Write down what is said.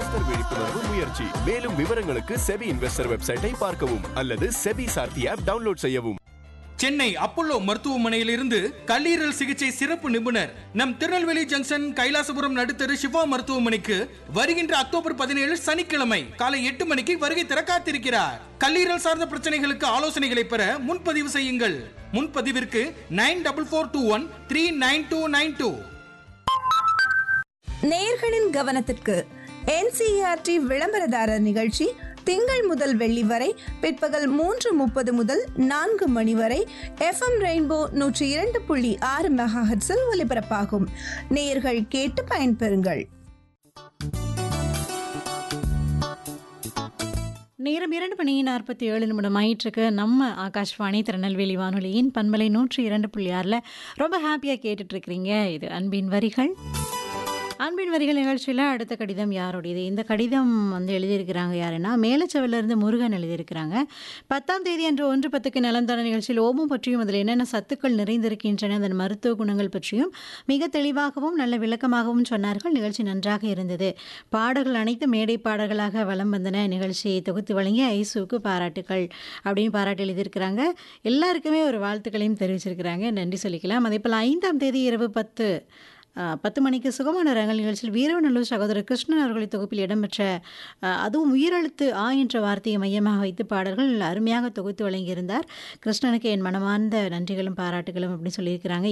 investor விழிப்புணர்வு முயற்சி மேலும் விவரங்களுக்கு செபி இன்வெஸ்டர் வெப்சைட்டை பார்க்கவும் அல்லது செபி சார்த்தி ஆப் டவுன்லோட் செய்யவும் சென்னை அப்போலோ மருத்துவமனையிலிருந்து கல்லீரல் சிகிச்சை சிறப்பு நிபுணர் நம் திருநெல்வேலி ஜங்ஷன் கைலாசபுரம் நடுத்தரு சிவா மருத்துவமனைக்கு வருகின்ற அக்டோபர் பதினேழு சனிக்கிழமை காலை எட்டு மணிக்கு வருகை தர காத்திருக்கிறார் கல்லீரல் சார்ந்த பிரச்சனைகளுக்கு ஆலோசனைகளை பெற முன்பதிவு செய்யுங்கள் முன்பதிவிற்கு nine double four two one three nine two nine two நேயர்களின் கவனத்திற்கு என்சிஆர்டி விளம்பரதாரர் நிகழ்ச்சி திங்கள் முதல் வெள்ளி வரை பிற்பகல் மூன்று முப்பது முதல் நான்கு மணி வரை எஃப்எம் ரெயின்போ நூற்றி இரண்டு புள்ளி ஆறு மெகாஹெட்ஸில் ஒலிபரப்பாகும் நேயர்கள் கேட்டு பயன்பெறுங்கள் நேரம் இரண்டு மணி நாற்பத்தி ஏழு நிமிடம் ஆயிட்டிருக்கு நம்ம ஆகாஷ்வாணி திருநெல்வேலி வானொலியின் பண்பலை நூற்றி இரண்டு புள்ளி ஆறில் ரொம்ப ஹாப்பியாக கேட்டுட்டு இருக்கிறீங்க இது அன்பின் வரிகள் அன்பின் வரிகள் நிகழ்ச்சியில் அடுத்த கடிதம் யாருடையது இந்த கடிதம் வந்து எழுதியிருக்கிறாங்க யாருன்னா மேலச்சவிலிருந்து முருகன் எழுதியிருக்கிறாங்க பத்தாம் தேதி அன்று ஒன்று பத்துக்கு நலந்தான நிகழ்ச்சியில் ஓமம் பற்றியும் அதில் என்னென்ன சத்துக்கள் நிறைந்திருக்கின்றன அதன் மருத்துவ குணங்கள் பற்றியும் மிக தெளிவாகவும் நல்ல விளக்கமாகவும் சொன்னார்கள் நிகழ்ச்சி நன்றாக இருந்தது பாடல்கள் அனைத்து மேடை பாடல்களாக வலம் வந்தன நிகழ்ச்சியை தொகுத்து வழங்கிய ஐசுவுக்கு பாராட்டுகள் அப்படின்னு பாராட்டு எழுதியிருக்கிறாங்க எல்லாருக்குமே ஒரு வாழ்த்துக்களையும் தெரிவிச்சிருக்கிறாங்க நன்றி சொல்லிக்கலாம் அதே போல் ஐந்தாம் தேதி இரவு பத்து ஆ, பத்து மணிக்கு சுகமான ரங்கள் நிகழ்ச்சியில் வீரவநல்லூர் சகோதரர் கிருஷ்ணன் அவர்களின் தொகுப்பில் இடம்பெற்ற ஆ, அதுவும் உயிரெழுத்து ஆ என்ற வார்த்தையை மையமாக வைத்து பாடல்கள் அருமையாக தொகுத்து வழங்கியிருந்தார் கிருஷ்ணனுக்கு என் மனமார்ந்த நன்றிகளும் பாராட்டுகளும் அப்படின்னு சொல்லியிருக்கிறாங்க